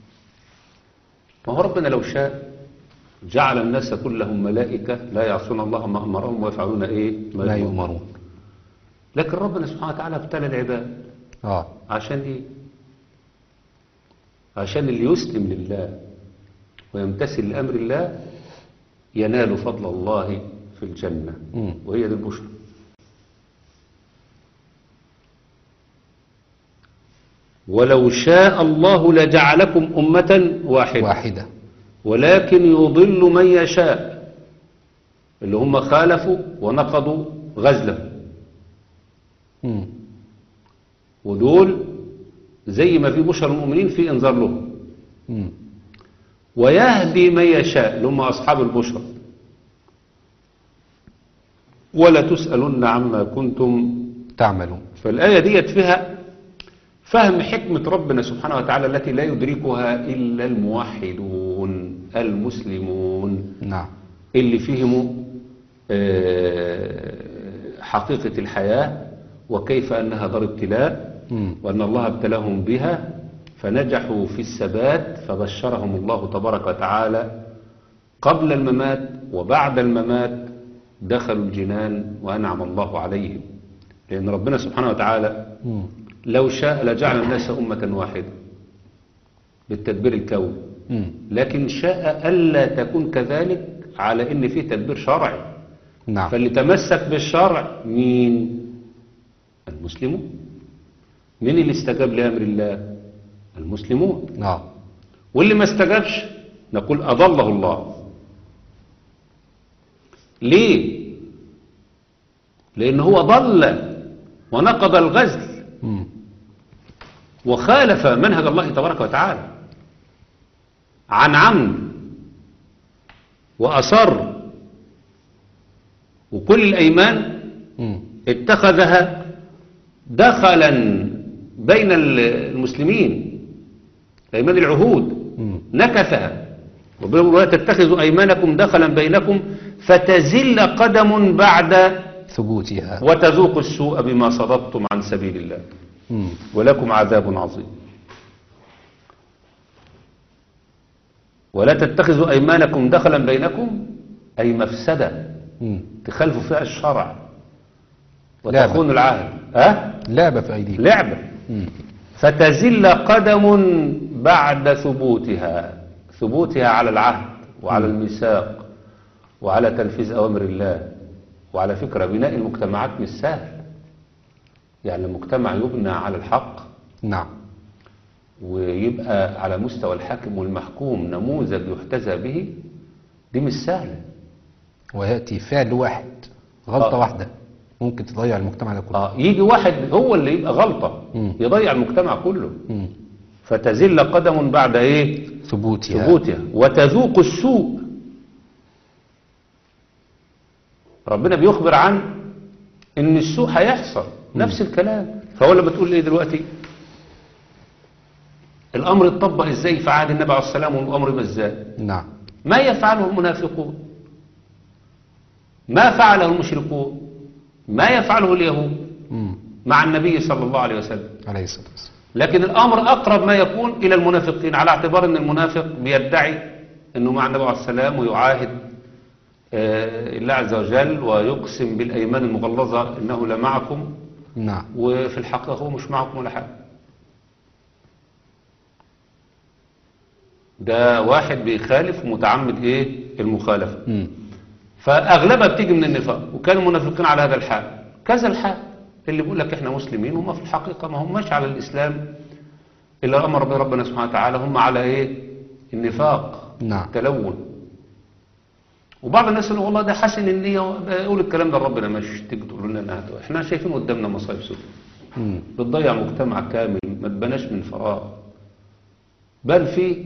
ما هو ربنا لو شاء جعل الناس كلهم ملائكة لا يعصون الله ما أمرهم ويفعلون ايه لا يؤمرون لكن ربنا سبحانه وتعالى ابتلى العباد اه عشان ايه عشان اللي يسلم لله ويمتثل لأمر الله ينال فضل الله في الجنة مم. وهي دي البشرى ولو شاء الله لجعلكم أمة واحدة واحدة ولكن يضل من يشاء اللي هم خالفوا ونقضوا غزله مم. ودول زي ما في بشر المؤمنين في انذار لهم مم. ويهدي من يشاء اللي هم أصحاب البشرى ولا تسألن عما كنتم تعملون فالآية ديت فيها فهم حكمة ربنا سبحانه وتعالى التي لا يدركها إلا الموحدون المسلمون نعم اللي فهموا آه، حقيقة الحياة وكيف أنها دار ابتلاء مم. وأن الله ابتلاهم بها فنجحوا في الثبات فبشرهم الله تبارك وتعالى قبل الممات وبعد الممات دخلوا الجنان وأنعم الله عليهم لأن ربنا سبحانه وتعالى مم. لو شاء لجعل الناس أمة واحدة بالتدبير الكوني مم. لكن شاء ألا تكون كذلك على إن في تدبير شرعي نعم فاللي تمسك بالشرع مين المسلمون مين اللي استجاب لأمر الله المسلمون نعم واللي ما استجابش نقول أضله الله ليه لأن هو ضل ونقض الغزل مم. وخالف منهج الله تبارك وتعالى عن عمد وأصر وكل الأيمان مم. اتخذها دخلا بين المسلمين أيمان العهود مم. نكثها وبيقول ولا تتخذوا أيمانكم دخلا بينكم فتزل قدم بعد ثبوتها وتذوقوا السوء بما صددتم عن سبيل الله مم. ولكم عذاب عظيم ولا تتخذوا أيمانكم دخلا بينكم أي مفسدة مم. تخالفوا فيها الشرع لعبة. وتخونوا العهد أه؟ لعبة في أيديكم لعبة مم. فتزل قدم بعد ثبوتها ثبوتها على العهد وعلى الميثاق وعلى تنفيذ أوامر الله وعلى فكرة بناء المجتمعات مش سهل يعني المجتمع يبنى على الحق نعم ويبقى على مستوى الحاكم والمحكوم نموذج يحتذى به دي مش سهلة ويأتي فعل واحد غلطة آه. واحدة ممكن تضيع المجتمع ده كله آه يجي واحد هو اللي يبقى غلطة مم. يضيع المجتمع كله مم. فتزل قدم بعد ايه ثبوتها ثبوتها وتذوق السوء ربنا بيخبر عن ان السوء هيحصل نفس الكلام فهو لما بتقول ايه دلوقتي الامر اتطبق ازاي في عهد النبي عليه السلام والامر يبقى ازاي نعم ما يفعله المنافقون ما فعله المشركون ما يفعله اليهود مم. مع النبي صلى الله عليه وسلم عليه الصلاة والسلام لكن الأمر أقرب ما يكون إلى المنافقين على اعتبار أن المنافق بيدعي أنه مع النبي عليه السلام ويعاهد آه، الله عز وجل ويقسم بالأيمان المغلظة إنه لمعكم نعم وفي الحقيقة هو مش معكم ولا حاجة ده واحد بيخالف ومتعمد إيه المخالفة مم. فأغلبها بتيجي من النفاق وكان المنافقين على هذا الحال كذا الحال اللي بيقول لك احنا مسلمين هم في الحقيقة ما هماش على الإسلام إلا أمر به ربنا سبحانه وتعالى هم على إيه النفاق نعم. التلون وبعض الناس يقول والله ده حسن النية يقول الكلام ده لربنا مش تيجي تقول لنا إنها هتبقى. احنا شايفين قدامنا مصايب سود مم. بتضيع مجتمع كامل ما تبناش من فراغ بل في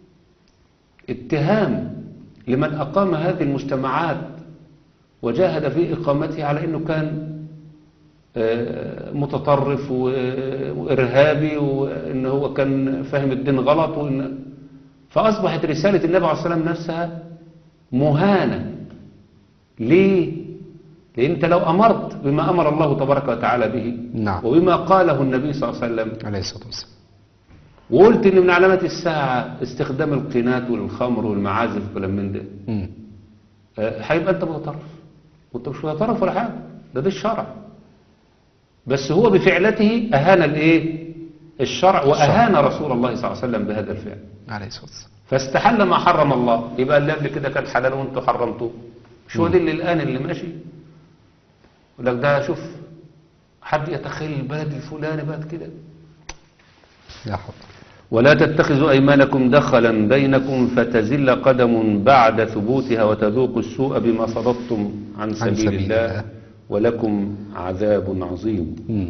اتهام لمن أقام هذه المجتمعات وجاهد في إقامتها على أنه كان آه، متطرف و- وإرهابي وأنه هو كان فاهم الدين غلط وإن فأصبحت رسالة النبي عليه الصلاة والسلام نفسها مهانة ليه؟ لأن أنت لو أمرت بما أمر الله تبارك وتعالى به نعم. وبما قاله النبي صلى الله عليه وسلم عليه الصلاة والسلام وقلت ان من علامات الساعة استخدام القينات والخمر والمعازف وكلام من ده مم. آه، هيبقى انت متطرف وانت مش متطرف ولا حاجة ده ده الشرع بس هو بفعلته اهان الايه الشرع واهان رسول الله صلى الله عليه وسلم بهذا الفعل عليه الصلاة والسلام فاستحل ما حرم الله يبقى اللي قبل كده كان حلال وانتوا حرمتوه مش هو ده اللي الان اللي ماشي يقول لك ده شوف حد يتخيل البلد الفلاني بقت كده لا حول ولا تتخذوا أيمانكم دخلا بينكم فتزل قدم بعد ثبوتها وتذوقوا السوء بما صددتم عن سبيل, سبيل الله الله. ولكم عذاب عظيم مم.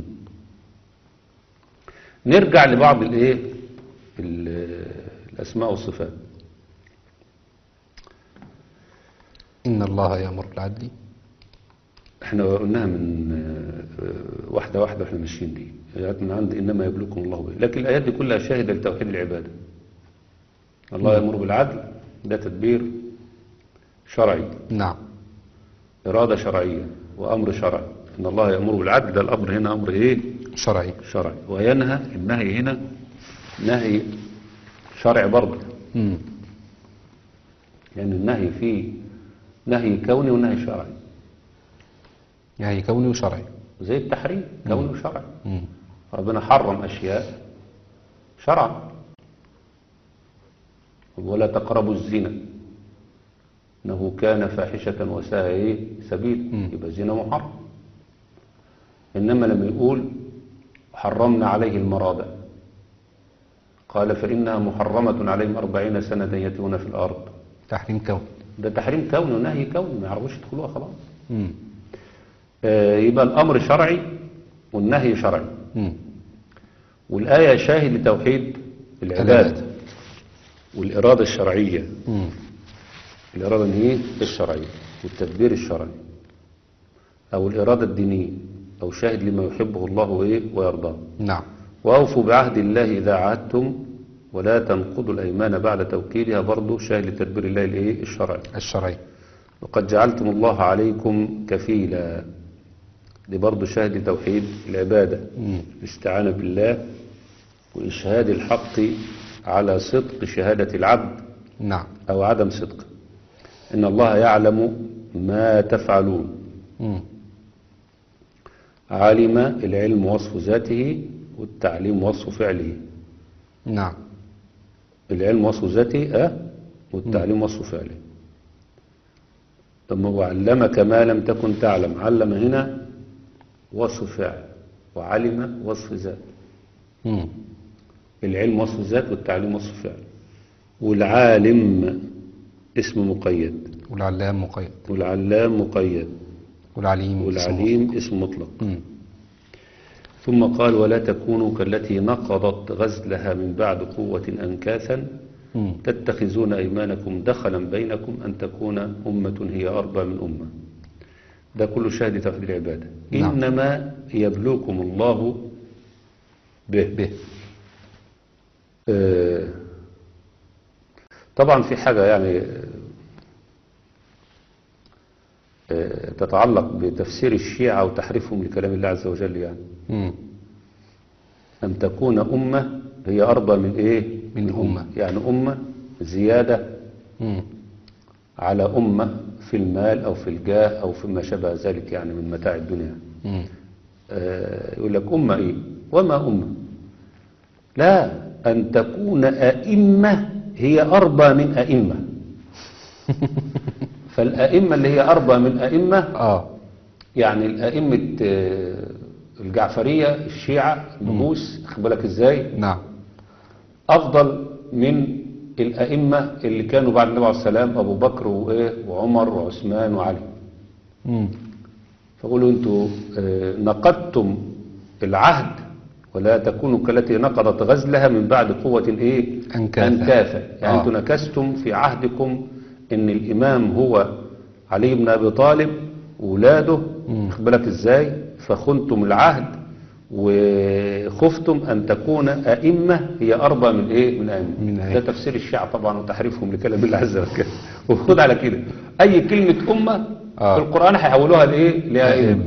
نرجع لبعض الايه ال- الأسماء والصفات إن الله يأمر بالعدل احنا قلناها من آه، واحدة واحدة واحنا ماشيين دي آيات من عند إنما يبلوكم الله به لكن الآيات دي كلها شاهدة لتوحيد العبادة الله يأمر بالعدل ده تدبير شرعي نعم إرادة شرعية وأمر شرعي إن الله يأمر بالعدل ده الأمر هنا أمر إيه شرعي شرعي وينهى النهي هنا نهي شرعي برضه مم. لأن النهي فيه نهي كوني ونهي شرعي يعني كوني وشرعي زي التحريم كوني وشرعي مم. ربنا حرم أشياء شرعا ولا تقربوا الزنا إنه كان فاحشة وساء إيه سبيل مم. يبقى الزنا محرم إنما لما يقول حرمنا عليه المرابع قال فإنها محرمة عليهم أربعين سنة يتون في الأرض تحريم كوني ده تحريم كوني ونهي كوني ما يعرفوش يدخلوها خلاص مم. آه، يبقى الأمر شرعي والنهي شرعي مم. والآية شاهد لتوحيد العبادة العبادة. والإرادة الشرعية مم. الإرادة إيه؟ الشرعية والتدبير الشرعي أو الإرادة الدينية أو شاهد لما يحبه الله وإيه ويرضاه نعم وأوفوا بعهد الله إذا عاهدتم ولا تنقضوا الأيمان بعد توكيدها برضه شاهد لتدبير الله الإيه الشرعي الشرعي وقد جعلتم الله عليكم كفيلا دي برضه شاهد لتوحيد العبادة مم. الاستعانة بالله وإشهاد الحق على صدق شهادة العبد نعم أو عدم صدقه إن الله يعلم ما تفعلون مم. علم العلم وصف ذاته والتعليم وصف فعله نعم العلم وصف ذاته أه والتعليم وصف فعله ثم وعلمك ما لم تكن تعلم علم هنا وصف فعل وعلم وصف ذات مم. العلم وصف ذات والتعليم وصف فعل والعالم اسم مقيد والعلام مقيد والعلام مقيد والعليم اسمه. والعليم اسم مطلق مم. ثم قال ولا تكونوا كالتي نقضت غزلها من بعد قوة أنكاثا مم. تتخذون أيمانكم دخلا بينكم أن تكون أمة هي أربى من أمة ده كله شاهد توحيد العبادة نعم. إنما يبلوكم الله به به آه، طبعا في حاجة يعني آه، تتعلق بتفسير الشيعة وتحريفهم لكلام الله عز وجل يعني مم. أن تكون أمة هي أربى من إيه؟ من أمة. يعني أمة زيادة مم. على أمة في المال أو في الجاه أو فيما شابه ذلك يعني من متاع الدنيا مم. آه، يقول لك أمة إيه وما أمة لا أن تكون أئمة هي أربى من أئمة فالأئمة اللي هي أربى من أئمة اه يعني الأئمة آه، الجعفرية الشيعة النبوس خد بالك إزاي نعم أفضل من الأئمة اللي كانوا بعد النبي عليه السلام أبو بكر وإيه وعمر وعثمان وعلي مم. فقولوا انتوا آه، نقضتم العهد ولا تكونوا كالتي نقضت غزلها من بعد قوة ايه أنكاثا. أنكاثا يعني آه. انتوا نكستم في عهدكم ان الامام هو علي بن ابي طالب وولاده مم. خد بالك ازاي فخنتم العهد وخفتم ان تكون ائمه هي اربى من ايه من ائمه من ده أئمة. تفسير الشيعة طبعا وتحريفهم لكلام الله عز وجل وخد على كده اي كلمه امه آه. في القران هيحولوها لايه لائمه أئمة.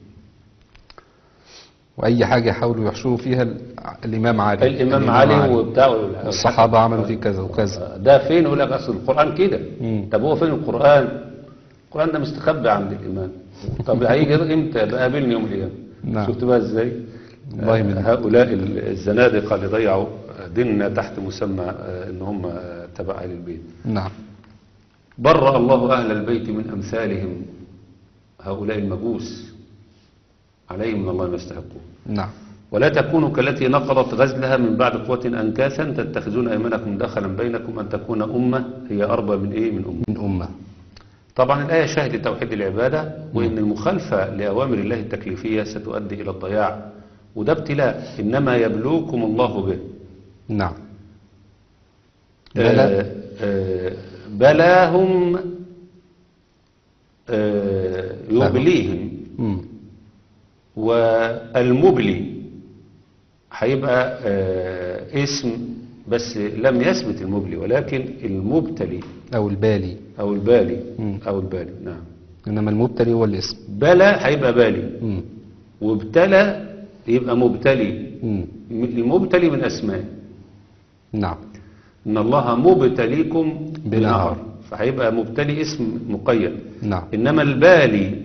وأي حاجة يحاولوا يحشروا فيها ال- الإمام علي الامام علي وبتاع والصحابة عملوا فيه كذا وكذا ده فين يقول لك اصل القران كده مم. طب هو فين القران القران ده مستخبي عند الامام طب هيجي امتى بقى قابلني يوم القيامه نعم. شفت بقى ازاي والله من- آه، هؤلاء الزنادقه اللي ضيعوا ديننا تحت مسمى آه، ان هم آه، تبع اهل البيت نعم برأ الله أهل البيت من أمثالهم هؤلاء المجوس عليهم من الله ما يستحقون نعم ولا تكونوا كالتي نقضت غزلها من بعد قوة أنكاثا تتخذون أيمانكم دخلا بينكم أن تكون أمة هي أربى من إيه من أمة من أمة طبعا الآية شاهد لتوحيد العبادة وإن المخالفة لأوامر الله التكليفية ستؤدي إلى الضياع وده ابتلاء إنما يبلوكم الله به نعم آه، بلى آه، بلاهم آه، يبليهم مم. والمبلي هيبقى آه، اسم بس لم يثبت المبلي ولكن المبتلي أو البالي او البالي مم. او البالي نعم إنما المبتلي هو الاسم بلى هيبقى بالي مم. وابتلى يبقى مبتلي مم. المبتلي من اسماء نعم ان الله مبتليكم بنهر فهيبقى مبتلي اسم مقيد نعم إنما البالي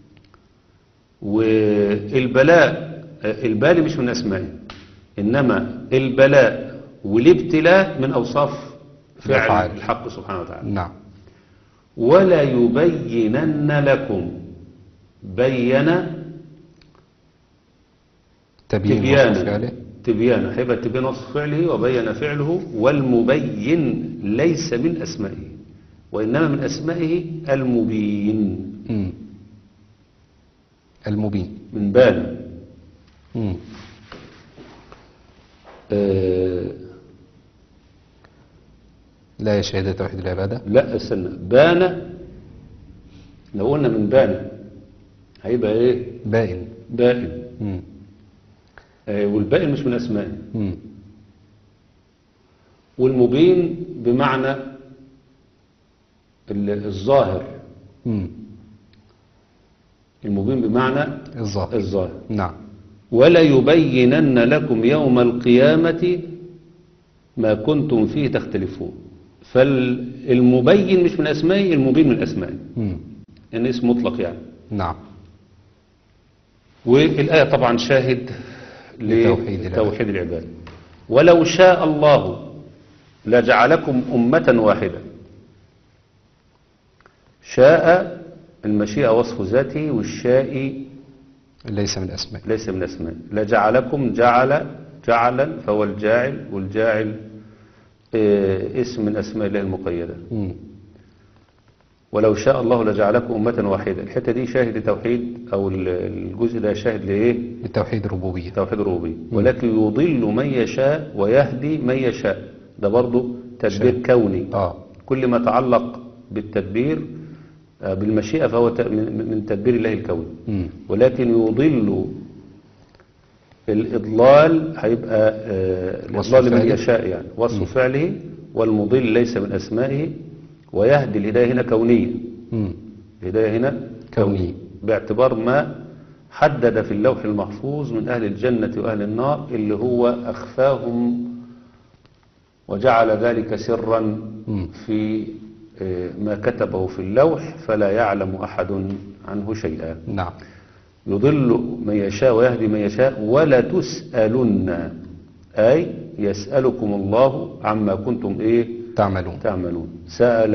والبلاء آه، البالي مش من أسمائه إنما البلاء والابتلاء من أوصاف فعل فعل. الحق سبحانه وتعالى نعم ولا يبينن لكم بين تبيين وصف تبيانا فعله تبيانا هيبقى تبيان وصف فعله وبين فعله والمبين ليس من أسمائه وإنما من أسمائه المبين مم. المبين من بان مم. آه لا يا شهادة توحيد العبادة لا استنى بان لو قلنا من بان هيبقى ايه بائن بائن مم. آه والبائن مش من أسمائه مم. والمبين بمعنى ال- الظاهر مم. المبين بمعنى الظاهر الظاهر نعم ولا يبينن لكم يوم القيامة ما كنتم فيه تختلفون فالمبين مش من أسمائه المبين من أسمائه مم. يعني اسم مطلق يعني نعم والآية طبعا شاهد لتوحيد العباد. لتوحيد العباد ولو شاء الله لجعلكم أمة واحدة شاء المشيئة وصف ذاته والشاء ليس من أسماء ليس من أسماء لجعلكم جعل جعلا فهو الجاعل والجاعل آه، اسم من أسماء الله المقيدة مم. ولو شاء الله لجعلكم أمة واحدة الحتة دي شاهد توحيد أو ال- الجزء ده شاهد لإيه بالتوحيد الربوبية توحيد الربوبية ولكن يضل من يشاء ويهدي من يشاء ده برضو تدبير شاء. كوني آه كل ما تعلق بالتدبير آه، بالمشيئة فهو ت- من من تدبير الله الكوني مم. ولكن يضل الإضلال هيبقى آه، وصف الإضلال من فعله. يشاء يعني وصف فعله والمضل ليس من أسمائه ويهدي الهداية هنا كونية مم. الهداية هنا كونية. باعتبار ما حدد في اللوح المحفوظ من أهل الجنة وأهل النار اللي هو أخفاهم وجعل ذلك سرا مم. في آه، ما كتبه في اللوح فلا يعلم أحد عنه شيئا نعم يضل من يشاء ويهدي من يشاء ولا تسألن أي يسألكم الله عما كنتم إيه تعملون تعملون سأل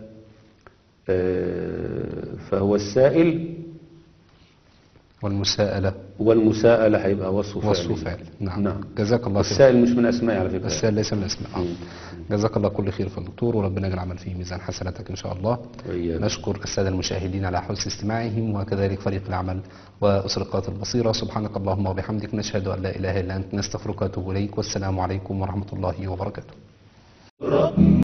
آه، فهو السائل والمساءلة والمساءلة هيبقى وصف فعل وصف فعل نعم. نعم جزاك الله خير السائل مش من أسماء على فكرة السائل ليس من الأسماء آه. جزاك الله كل خير في الدكتور وربنا يجعل العمل فيه ميزان حسناتك إن شاء الله وإياك. نشكر السادة المشاهدين على حسن استماعهم وكذلك فريق العمل وأسرقات البصيرة سبحانك اللهم وبحمدك نشهد أن لا إله إلا أنت نستغفرك ونتوب إليك والسلام عليكم ورحمة الله وبركاته